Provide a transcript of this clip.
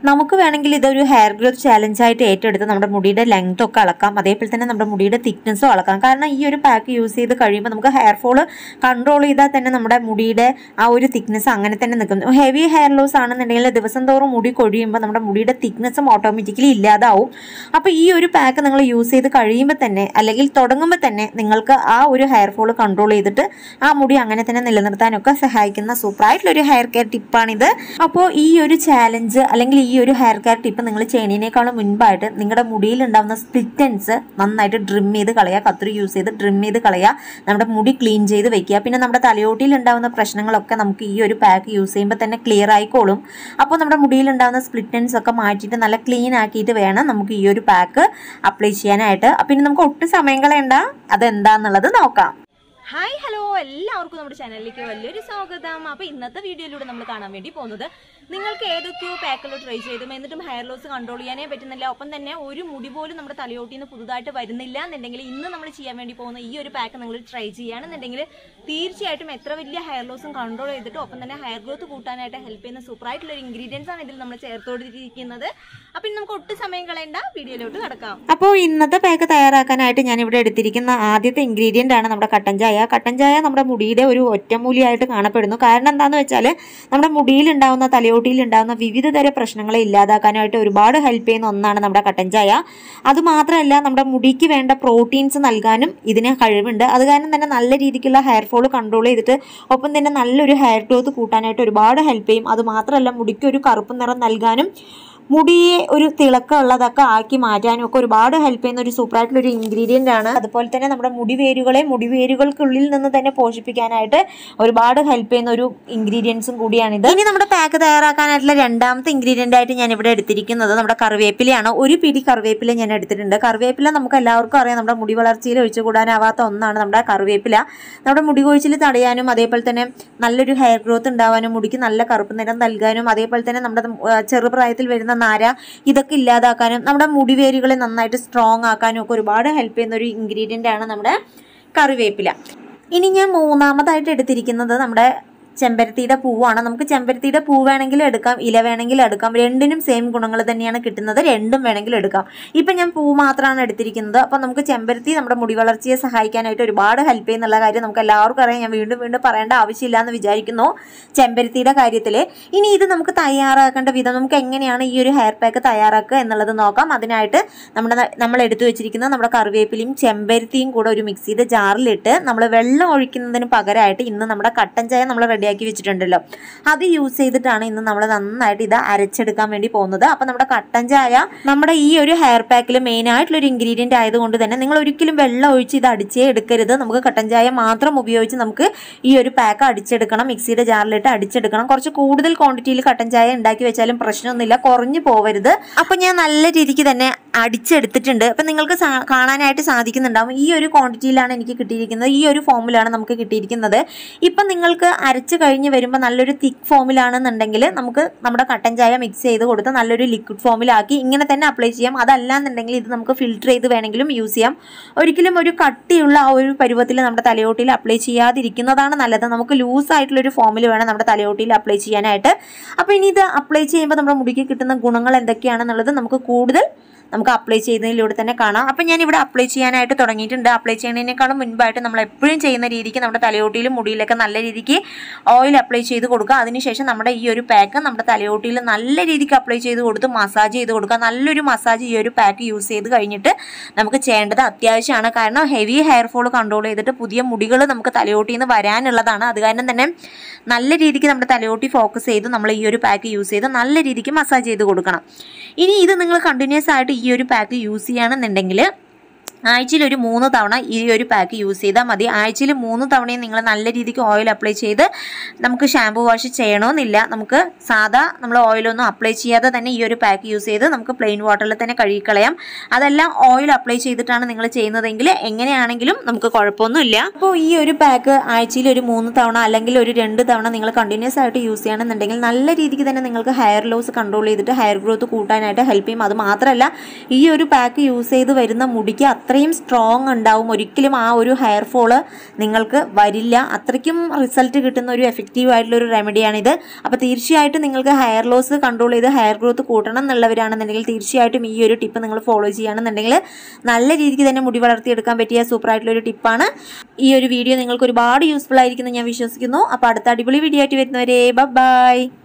നമുക്ക് വേണമെങ്കിൽ ഇതൊരു ഹെയർ ഗ്രോത്ത് ചാലഞ്ച് ആയിട്ട് ഏറ്റെടുത്ത് നമ്മുടെ മുടിയുടെ ലെങ്ത് ഒക്കെ അളക്കാം അതേപോലെ തന്നെ നമ്മുടെ മുടിയുടെ തിക്നെസ്സും അളക്കാം കാരണം ഈ ഒരു പാക്ക് യൂസ് ചെയ്ത് കഴിയുമ്പോൾ നമുക്ക് ഹെയർ ഫോൾ കൺട്രോൾ ചെയ്താൽ തന്നെ നമ്മുടെ മുടിയുടെ ആ ഒരു തിക്നെസ് അങ്ങനെ തന്നെ നിൽക്കും ഹെവി ഹെയർ ലോസ് ആണെന്നുണ്ടെങ്കിൽ ദിവസം തോറും മുടി കൊഴിയുമ്പോൾ നമ്മുടെ മുടിയുടെ തിക്നെസ്സും ഓട്ടോമാറ്റിക്കലി ഇല്ലാതാവും അപ്പോൾ ഈ ഒരു പാക്ക് നിങ്ങൾ യൂസ് ചെയ്ത് കഴിയുമ്പോൾ തന്നെ അല്ലെങ്കിൽ തുടങ്ങുമ്പോൾ തന്നെ നിങ്ങൾക്ക് ആ ഒരു ഹെയർ ഫോൾ കൺട്രോൾ ചെയ്തിട്ട് ആ മുടി അങ്ങനെ തന്നെ നിലനിർത്താനൊക്കെ സഹായിക്കുന്ന സൂപ്പറായിട്ടുള്ള ഒരു ഹെയർ കെയർ ടിപ്പാണിത് അപ്പോൾ ഈ ഒരു ചാലഞ്ച് അല്ലെങ്കിൽ ഈ ഒരു ഹെയർ കെയർ ടിപ്പ് നിങ്ങൾ ചെയ്യുന്നതിനേക്കാളും മുൻപായിട്ട് നിങ്ങളുടെ മുടിയിൽ ഉണ്ടാകുന്ന സ്പ്ലിറ്റൻസ് നന്നായിട്ട് ഡ്രിം ചെയ്ത് കളയുക കത്രി യൂസ് ചെയ്ത് ഡ്രിം ചെയ്ത് കളയുക നമ്മുടെ മുടി ക്ലീൻ ചെയ്ത് വെക്കുക പിന്നെ നമ്മുടെ തലയോട്ടിയിൽ ഉണ്ടാകുന്ന പ്രശ്നങ്ങളൊക്കെ നമുക്ക് ഈ ഒരു പാക്ക് യൂസ് ചെയ്യുമ്പോൾ തന്നെ ക്ലിയർ ആയിക്കോളും അപ്പോൾ നമ്മുടെ മുടിയിൽ ഉണ്ടാകുന്ന സ്പ്ലിറ്റൻസ് ഒക്കെ മാറ്റിയിട്ട് നല്ല ക്ലീൻ ആക്കിയിട്ട് വേണം നമുക്ക് ഈ ഒരു പാക്ക് അപ്ലൈ ചെയ്യാനായിട്ട് പിന്നെ നമുക്ക് ഒട്ടും സമയം കളയണ്ട അതെന്താന്നുള്ളത് നോക്കാം ഹായ് ഹലോ എല്ലാവർക്കും നമ്മുടെ ചാനലിലേക്ക് വലിയൊരു സ്വാഗതം അപ്പോൾ ഇന്നത്തെ വീഡിയോയിലൂടെ നമ്മൾ കാണാൻ വേണ്ടി പോകുന്നത് നിങ്ങൾക്ക് ഏതൊക്കെയോ പാക്കുകൾ ട്രൈ ചെയ്തും എന്നിട്ടും ഹെയർ ലോസ് കൺട്രോൾ ചെയ്യാനേ പറ്റുന്നില്ല ഒപ്പം തന്നെ ഒരു മുടി പോലും നമ്മുടെ തലയോട്ടിൽ നിന്ന് പുതുതായിട്ട് വരുന്നില്ല എന്നുണ്ടെങ്കിൽ ഇന്ന് നമ്മൾ ചെയ്യാൻ വേണ്ടി പോകുന്ന ഈ ഒരു പാക്ക് നിങ്ങൾ ട്രൈ ചെയ്യുകയാണെന്നുണ്ടെങ്കിൽ തീർച്ചയായിട്ടും എത്ര വലിയ ഹെയർ ലോസും കൺട്രോൾ ചെയ്തിട്ട് ഒപ്പം തന്നെ ഹെയർ ഗ്രോത്ത് കൂട്ടാനായിട്ട് ഹെൽപ്പ് ചെയ്യുന്ന സൂപ്പറായിട്ടുള്ള ഒരു ഇൻഗ്രീഡിയൻസ് ആണ് ഇതിൽ നമ്മൾ ചേർത്തോടിരിക്കുന്നത് അപ്പം ഇനി നമുക്ക് ഒട്ടും സമയം കളയേണ്ട വീഡിയോയിലോട്ട് കടക്കാം അപ്പോൾ ഇന്നത്തെ പാക്ക് തയ്യാറാക്കാനായിട്ട് ഞാൻ ഇവിടെ എടുത്തിരിക്കുന്ന ആദ്യത്തെ ഇൻഗ്രീഡിയൻ്റ് ആണ് നമ്മുടെ കട്ടൻ ചായ കട്ടൻ ചായ നമ്മുടെ മുടിയുടെ ഒരു ഒറ്റമൂലിയായിട്ട് കാണപ്പെടുന്നു കാരണം എന്താണെന്ന് വെച്ചാൽ നമ്മുടെ മുടിയിൽ ഉണ്ടാകുന്ന തലയോട്ടിയിൽ ഉണ്ടാകുന്ന വിവിധ തര പ്രശ്നങ്ങളെ ഇല്ലാതാക്കാനായിട്ട് ഒരുപാട് ഹെൽപ്പ് ചെയ്യുന്ന ഒന്നാണ് നമ്മുടെ കട്ടൻ ചായ അതുമാത്രമല്ല നമ്മുടെ മുടിക്ക് വേണ്ട പ്രോട്ടീൻസ് നൽകാനും ഇതിന് കഴിവുണ്ട് അത് കാരണം തന്നെ നല്ല രീതിക്കുള്ള ഹെയർ ഫോൾ കൺട്രോൾ ചെയ്തിട്ട് ഒപ്പം തന്നെ നല്ലൊരു ഹെയർ ഗ്രോത്ത് കൂട്ടാനായിട്ട് ഒരുപാട് ഹെൽപ്പ് ചെയ്യും അത് മാത്രമല്ല മുടിക്ക് ഒരു കറുപ്പ് നിറം നൽകാനും മുടിയെ ഒരു തിളക്കമുള്ളതൊക്കെ ആക്കി മാറ്റാനും ഒക്കെ ഒരുപാട് ഹെൽപ്പ് ചെയ്യുന്ന ഒരു സൂപ്പറായിട്ടുള്ള ഒരു ഇൻഗ്രീഡിയൻ്റ് ആണ് അതുപോലെ തന്നെ നമ്മുടെ മുടിവേരുകളെ മുടിവേരുകൾക്കുള്ളിൽ നിന്ന് തന്നെ പോഷിപ്പിക്കാനായിട്ട് ഒരുപാട് ഹെൽപ്പ് ചെയ്യുന്ന ഒരു ഇൻഗ്രീഡിയൻസും കൂടിയാണിത് ഇനി നമ്മുടെ പാക്ക് തയ്യാറാക്കാനായിട്ടുള്ള രണ്ടാമത്തെ ഇൻഗ്രീഡിയൻ്റ് ആയിട്ട് ഞാൻ ഇവിടെ എടുത്തിരിക്കുന്നത് നമ്മുടെ കറിവേപ്പിലയാണ് ഒരു പിടി കറിവേപ്പില ഞാൻ എടുത്തിട്ടുണ്ട് കറിവേപ്പില നമുക്ക് എല്ലാവർക്കും അറിയാം നമ്മുടെ മുടി വളർച്ചയിൽ ഒഴിച്ചുകൂടാനാവാത്ത ഒന്നാണ് നമ്മുടെ കറിവേപ്പില നമ്മുടെ മുടി കൊഴിച്ചിൽ തടയാനും അതേപോലെ തന്നെ നല്ലൊരു ഹെയർ ഗ്രോത്ത് ഉണ്ടാവാനും മുടിക്ക് നല്ല കറുപ്പ് നിറം നൽകാനും അതേപോലെ തന്നെ നമ്മുടെ ആ, ചെറുപ്രായത്തിൽ വരുന്ന നാര ഇതൊക്കെ ഇല്ലാതാക്കാനും നമ്മുടെ മുടിവേരുകളെ നന്നായിട്ട് സ്ട്രോങ് ആക്കാനും ഒക്കെ ഒരുപാട് ഹെൽപ്പ് ചെയ്യുന്ന ഒരു ഇൻഗ്രീഡിയൻ്റ് ആണ് നമ്മുടെ കറിവേപ്പില ഇനി ഞാൻ മൂന്നാമതായിട്ട് എടുത്തിരിക്കുന്നത് നമ്മുടെ ചെമ്പരത്തിയുടെ പൂവാണ് നമുക്ക് ചെമ്പരത്തിയുടെ പൂ വേണമെങ്കിൽ എടുക്കാം ഇല വേണമെങ്കിൽ എടുക്കാം രണ്ടിനും സെയിം ഗുണങ്ങൾ തന്നെയാണ് കിട്ടുന്നത് രണ്ടും വേണമെങ്കിൽ എടുക്കാം ഇപ്പം ഞാൻ പൂ മാത്രമാണ് എടുത്തിരിക്കുന്നത് അപ്പം നമുക്ക് ചെമ്പരത്തി നമ്മുടെ മുടി വളർച്ചയെ സഹായിക്കാനായിട്ട് ഒരുപാട് ഹെൽപ്പ് ചെയ്യുന്നുള്ള കാര്യം നമുക്ക് എല്ലാവർക്കും അറിയാം ഞാൻ വീണ്ടും വീണ്ടും പറയേണ്ട ആവശ്യമില്ല എന്ന് വിചാരിക്കുന്നു ചെമ്പരത്തിയുടെ കാര്യത്തിൽ ഇനി ഇത് നമുക്ക് തയ്യാറാക്കേണ്ട വിധം നമുക്ക് എങ്ങനെയാണ് ഈ ഒരു ഹെയർ പാക്ക് തയ്യാറാക്കുക എന്നുള്ളത് നോക്കാം അതിനായിട്ട് നമ്മുടെ നമ്മൾ എടുത്തു വെച്ചിരിക്കുന്ന നമ്മുടെ കറിവേപ്പിലയും ചെമ്പരത്തിയും കൂടെ ഒരു മിക്സിയുടെ ജാറിലിട്ട് നമ്മൾ വെള്ളം ഒഴിക്കുന്നതിന് പകരമായിട്ട് ഇന്ന് നമ്മുടെ കട്ടൻ ചായ നമ്മൾ റെഡിയാക്കി വെച്ചിട്ടുണ്ടല്ലോ അത് യൂസ് ചെയ്തിട്ടാണ് ഇന്ന് നമ്മൾ നന്നായിട്ട് ഇത് അരച്ചെടുക്കാൻ വേണ്ടി പോകുന്നത് അപ്പം നമ്മുടെ കട്ടൻ ചായ നമ്മുടെ ഈ ഒരു ഹെയർ പാക്കിൽ മെയിൻ ആയിട്ടുള്ള ഒരു ഇൻഗ്രീഡിയൻ്റ് ആയതുകൊണ്ട് തന്നെ നിങ്ങൾ ഒരിക്കലും വെള്ളം ഒഴിച്ച് ഇത് അടിച്ചേ എടുക്കരുത് നമുക്ക് കട്ടൻ ചായ മാത്രം ഉപയോഗിച്ച് നമുക്ക് ഈ ഒരു പാക്ക് അടിച്ചെടുക്കണം മിക്സിയുടെ ജാറിലിട്ട് അടിച്ചെടുക്കണം കുറച്ച് കൂടുതൽ ക്വാണ്ടിറ്റിയിൽ കട്ടൻ ചായ ഉണ്ടാക്കി വെച്ചാലും പ്രശ്നമൊന്നുമില്ല കുറഞ്ഞു പോവരുത് അപ്പം ഞാൻ നല്ല രീതിക്ക് തന്നെ അടിച്ചെടുത്തിട്ടുണ്ട് അപ്പം നിങ്ങൾക്ക് സാ- കാണാനായിട്ട് സാധിക്കുന്നുണ്ടാവും ഈ ഒരു ക്വാണ്ടിറ്റിയിലാണ് എനിക്ക് കിട്ടിയിരിക്കുന്നത് ഈ ഒരു ഫോമിലാണ് നമുക്ക് കിട്ടിയിരിക്കുന്നത് ഇപ്പം നിങ്ങൾക്ക് അരച്ച് കഴിഞ്ഞ് വരുമ്പോൾ നല്ലൊരു തിക്ക് ഫോമിലാണെന്നുണ്ടെങ്കിൽ നമുക്ക് നമ്മുടെ കട്ടൻ ചായ മിക്സ് ചെയ്ത് കൊടുത്ത് നല്ലൊരു ലിക്വിഡ് ഫോമിലാക്കി ഇങ്ങനെ തന്നെ അപ്ലൈ ചെയ്യാം അതല്ല എന്നുണ്ടെങ്കിൽ ഇത് നമുക്ക് ഫിൽറ്റർ ചെയ്ത് വേണമെങ്കിലും യൂസ് ചെയ്യാം ഒരിക്കലും ഒരു കട്ടിയുള്ള ആ ഒരു പരുവത്തിൽ നമ്മുടെ തലയോട്ടിയിൽ അപ്ലൈ ചെയ്യാതിരിക്കുന്നതാണ് നല്ലത് നമുക്ക് ലൂസ് ആയിട്ടുള്ള ഒരു ഫോമിൽ വേണം നമ്മുടെ തലയോട്ടിയിൽ അപ്ലൈ ചെയ്യാനായിട്ട് അപ്പോൾ ഇനി ഇത് അപ്ലൈ ചെയ്യുമ്പോൾ നമ്മുടെ മുടിക്ക് കിട്ടുന്ന ഗുണങ്ങൾ എന്തൊക്കെയാണെന്നുള്ളത് നമുക്ക് കൂടുതൽ നമുക്ക് അപ്ലൈ ചെയ്യുന്നതിലൂടെ തന്നെ കാണാം അപ്പം ഞാൻ ഇവിടെ അപ്ലൈ ചെയ്യാനായിട്ട് തുടങ്ങിയിട്ടുണ്ട് അപ്ലൈ ചെയ്യുന്നതിനേക്കാളും മുൻപായിട്ട് നമ്മൾ എപ്പോഴും ചെയ്യുന്ന രീതിക്ക് നമ്മുടെ തലയോട്ടിയിലും മുടിയിലൊക്കെ നല്ല രീതിക്ക് ഓയിൽ അപ്ലൈ ചെയ്ത് കൊടുക്കുക അതിനുശേഷം നമ്മുടെ ഈ ഒരു പാക്ക് നമ്മുടെ തലയോട്ടിയിൽ നല്ല രീതിക്ക് അപ്ലൈ ചെയ്ത് കൊടുത്ത് മസാജ് ചെയ്ത് കൊടുക്കുക നല്ലൊരു മസാജ് ഈ ഒരു പാക്ക് യൂസ് ചെയ്ത് കഴിഞ്ഞിട്ട് നമുക്ക് ചെയ്യേണ്ടത് അത്യാവശ്യമാണ് കാരണം ഹെവി ഹെയർ ഫോൾ കൺട്രോൾ ചെയ്തിട്ട് പുതിയ മുടികൾ നമുക്ക് തലയോട്ടിയിൽ നിന്ന് വരാനുള്ളതാണ് അത് കാരണം തന്നെ നല്ല രീതിക്ക് നമ്മുടെ തലയോട്ടി ഫോക്കസ് ചെയ്ത് നമ്മൾ ഈ ഒരു പാക്ക് യൂസ് ചെയ്ത് നല്ല രീതിക്ക് മസാജ് ചെയ്ത് കൊടുക്കണം ഇനി ഇത് നിങ്ങൾ കണ്ടിന്യൂസ് ആയിട്ട് ഈ ഒരു പാക്ക് യൂസ് ചെയ്യുകയാണെന്നുണ്ടെങ്കിൽ ആഴ്ചയിൽ ഒരു മൂന്ന് തവണ ഈ ഒരു പാക്ക് യൂസ് ചെയ്താൽ മതി ആഴ്ചയിൽ മൂന്ന് തവണയും നിങ്ങൾ നല്ല രീതിക്ക് ഓയിൽ അപ്ലൈ ചെയ്ത് നമുക്ക് ഷാമ്പു വാഷ് ചെയ്യണമെന്നില്ല നമുക്ക് സാധാ നമ്മൾ ഓയിലൊന്നും അപ്ലൈ ചെയ്യാതെ തന്നെ ഈ ഒരു പാക്ക് യൂസ് ചെയ്ത് നമുക്ക് പ്ലെയിൻ വാട്ടറിൽ തന്നെ കഴുകിക്കളയാം അതെല്ലാം ഓയിൽ അപ്ലൈ ചെയ്തിട്ടാണ് നിങ്ങൾ ചെയ്യുന്നതെങ്കിൽ എങ്ങനെയാണെങ്കിലും നമുക്ക് കുഴപ്പമൊന്നുമില്ല അപ്പോൾ ഈ ഒരു പാക്ക് ആഴ്ചയിൽ ഒരു മൂന്ന് തവണ അല്ലെങ്കിൽ ഒരു രണ്ട് തവണ നിങ്ങൾ കണ്ടിന്യൂസ് ആയിട്ട് യൂസ് ചെയ്യണമെന്നുണ്ടെങ്കിൽ നല്ല രീതിക്ക് തന്നെ നിങ്ങൾക്ക് ഹെയർ ലോസ് കൺട്രോൾ ചെയ്തിട്ട് ഹെയർ ഗ്രോത്ത് കൂട്ടാനായിട്ട് ഹെൽപ്പ് ചെയ്യും അത് മാത്രമല്ല ഈ ഒരു പാക്ക് യൂസ് ചെയ്ത് വരുന്ന മുടിക്ക് അത്ര അത്രയും സ്ട്രോങ് ഉണ്ടാവും ഒരിക്കലും ആ ഒരു ഹെയർ ഫോള് നിങ്ങൾക്ക് വരില്ല അത്രയ്ക്കും റിസൾട്ട് കിട്ടുന്ന ഒരു എഫക്റ്റീവ് ആയിട്ടുള്ള ഒരു റെമഡിയാണിത് അപ്പോൾ തീർച്ചയായിട്ടും നിങ്ങൾക്ക് ഹെയർ ലോസ് കൺട്രോൾ ചെയ്ത് ഹെയർ ഗ്രോത്ത് കൂട്ടണം എന്നുള്ളവരാണെന്നുണ്ടെങ്കിൽ തീർച്ചയായിട്ടും ഈ ഒരു ടിപ്പ് നിങ്ങൾ ഫോളോ ചെയ്യുകയാണെന്നുണ്ടെങ്കിൽ നല്ല രീതിക്ക് തന്നെ മുടി വളർത്തിയെടുക്കാൻ പറ്റിയ സൂപ്പർ ആയിട്ടുള്ള ഒരു ടിപ്പാണ് ഈ ഒരു വീഡിയോ നിങ്ങൾക്ക് ഒരുപാട് യൂസ്ഫുൾ ആയിരിക്കുമെന്ന് ഞാൻ വിശ്വസിക്കുന്നു അപ്പോൾ അടുത്ത അടിപൊളി വീഡിയോ ആയിട്ട് വരുന്നവരെ ബൈ